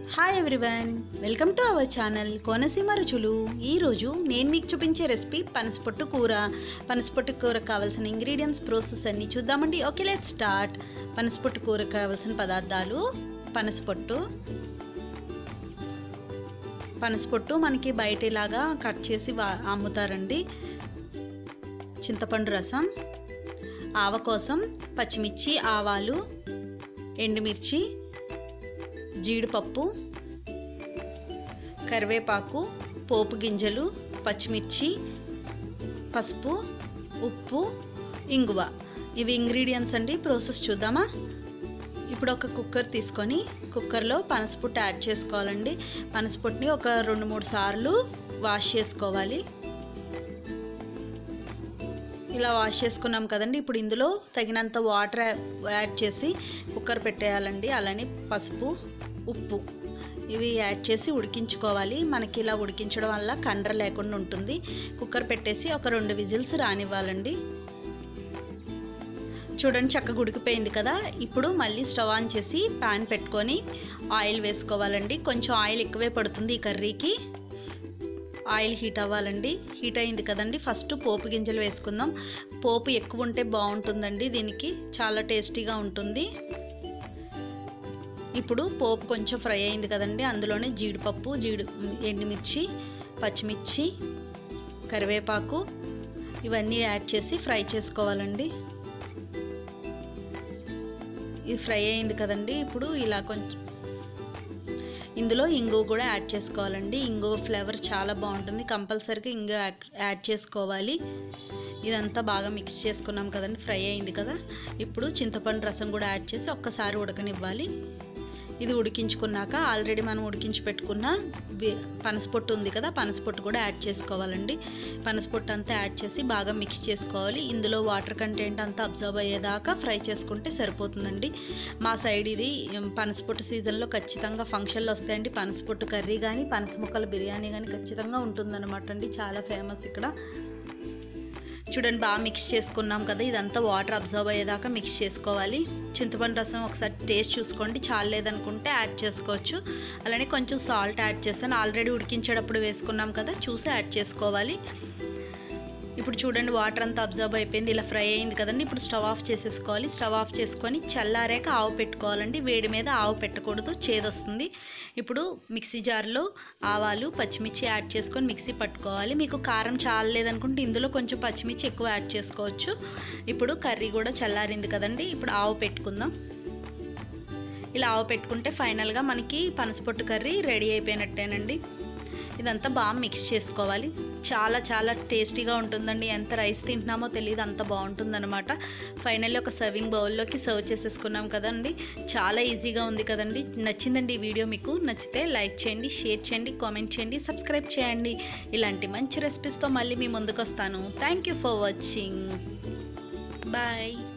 hi everyone welcome to our channel Konaseema Ruchulu ఈరోజు నేను మీకు చూపించే రెసిపీ పనసపొట్టు కూర పనసపొట్టు కూర కావాల్సిన ఇంగ్రీడియంట్స్ ప్రాసెస్ అన్ని చూద్దామండి ఓకే లెట్ స్టార్ట్ పనసపొట్టు కూర కావాల్సిన పదార్థాలు పనసపొట్టు పనసపొట్టు మనకి బయట ఇలాగా కట్ చేసి వా అమ్ముతారండి చింతపండు రసం ఆవ కోసం పచ్చిమిర్చి ఆవాలు ఎండుమిర్చి జీడిపప్పు కరివేపాకు పోపు గింజలు పచ్చిమిర్చి పసుపు ఉప్పు ఇంగువ ఇవి ఇంగ్రీడియంట్స్ అండి ప్రాసెస్ చూద్దామా ఇప్పుడు ఒక కుక్కర్ తీసుకొని కుక్కర్లో పనసపుట్టు యాడ్ చేసుకోవాలండి పనసపుట్టుని ఒక రెండు మూడు సార్లు వాష్ చేసుకోవాలి ఇలా వాష్ చేసుకున్నాం కదండి ఇప్పుడు ఇందులో తగినంత వాటర్ యాడ్ చేసి కుక్కర్ పెట్టేయాలండి అలానే పసుపు ఉప్పు ఇవి యాడ్ చేసి ఉడికించుకోవాలి మనకి ఇలా ఉడికించడం వల్ల కండ్ర లేకుండా ఉంటుంది కుక్కర్ పెట్టేసి ఒక రెండు విజిల్స్ రానివ్వాలండి చూడండి చక్కగా ఉడికిపోయింది కదా ఇప్పుడు మళ్ళీ స్టవ్ ఆన్ చేసి ప్యాన్ పెట్టుకొని ఆయిల్ వేసుకోవాలండి కొంచెం ఆయిల్ ఎక్కువే పడుతుంది ఈ కర్రీకి ఆయిల్ హీట్ అవ్వాలండి హీట్ అయింది కదండి ఫస్ట్ పోపు గింజలు వేసుకుందాం పోపు ఎక్కువ ఉంటే బాగుంటుందండి దీనికి చాలా టేస్టీగా ఉంటుంది ఇప్పుడు పోపు కొంచెం ఫ్రై అయింది కదండి అందులోనే జీడిపప్పు జీడి ఎండుమిర్చి పచ్చిమిర్చి కరివేపాకు ఇవన్నీ యాడ్ చేసి ఫ్రై చేసుకోవాలండి ఇది ఫ్రై అయింది కదండి ఇప్పుడు ఇలా కొంచెం ఇందులో ఇంగువ కూడా యాడ్ చేసుకోవాలండి ఇంగువ ఫ్లేవర్ చాలా బాగుంటుంది కంపల్సరీగా ఇంగువ యాడ్ చేసుకోవాలి ఇదంతా బాగా మిక్స్ చేసుకున్నాం కదండి ఫ్రై అయింది కదా ఇప్పుడు చింతపండు రసం కూడా యాడ్ చేసి ఒక్కసారి ఉడకనివ్వాలి ఇది ఉడికించుకున్నాక ఆల్రెడీ మనం ఉడికించి పెట్టుకున్న పనసపొట్టు ఉంది కదా పనసపొట్టు కూడా యాడ్ చేసుకోవాలండి పనసపొట్టు అంతా యాడ్ చేసి బాగా మిక్స్ చేసుకోవాలి ఇందులో వాటర్ కంటెంట్ అంతా అబ్జర్వ్ అయ్యేదాకా ఫ్రై చేసుకుంటే సరిపోతుందండి మా సైడ్ ఇది పనసపొట్టు సీజన్లో ఖచ్చితంగా ఫంక్షన్లు వస్తాయండి పనసపొట్టు కర్రీ కానీ పనస ముక్కల బిర్యానీ కానీ ఖచ్చితంగా ఉంటుందన్నమాట అండి చాలా ఫేమస్ ఇక్కడ చూడండి బాగా మిక్స్ చేసుకున్నాం కదా ఇదంతా వాటర్ అబ్జర్వ్ అయ్యేదాకా మిక్స్ చేసుకోవాలి చింతపండు రసం ఒకసారి టేస్ట్ చూసుకోండి చాలేదనుకుంటే యాడ్ చేసుకోవచ్చు అలానే కొంచెం సాల్ట్ యాడ్ చేశాను ఆల్రెడీ ఉడికించేటప్పుడు వేసుకున్నాం కదా చూసి యాడ్ చేసుకోవాలి ఇప్పుడు చూడండి వాటర్ అంతా అబ్జర్వ్ అయిపోయింది ఇలా ఫ్రై అయింది కదండి ఇప్పుడు స్టవ్ ఆఫ్ చేసేసుకోవాలి స్టవ్ ఆఫ్ చేసుకొని చల్లారాక ఆవు పెట్టుకోవాలండి వేడి మీద ఆవు పెట్టకూడదు చేదొస్తుంది ఇప్పుడు మిక్సీ జార్లో ఆవాలు పచ్చిమిర్చి యాడ్ చేసుకొని మిక్సీ పట్టుకోవాలి మీకు కారం చాలలేదనుకుంటే ఇందులో కొంచెం పచ్చిమిర్చి ఎక్కువ యాడ్ చేసుకోవచ్చు ఇప్పుడు కర్రీ కూడా చల్లారింది కదండి ఇప్పుడు ఆవు పెట్టుకుందాం ఇలా ఆవు పెట్టుకుంటే ఫైనల్గా మనకి పనసపొట్టు కర్రీ రెడీ అయిపోయినట్టేనండి ఇదంతా బాగా మిక్స్ చేసుకోవాలి చాలా చాలా టేస్టీగా ఉంటుందండి ఎంత రైస్ తింటున్నామో తెలియదు అంత బాగుంటుందన్నమాట ఫైనల్లీ ఒక సర్వింగ్ బౌల్లోకి సర్వ్ చేసేసుకున్నాం కదండి చాలా ఈజీగా ఉంది కదండి నచ్చిందండి ఈ వీడియో మీకు నచ్చితే లైక్ చేయండి షేర్ చేయండి కామెంట్ చేయండి సబ్స్క్రైబ్ చేయండి ఇలాంటి మంచి రెసిపీస్తో మళ్ళీ మీ ముందుకు వస్తాను thank you for watching bye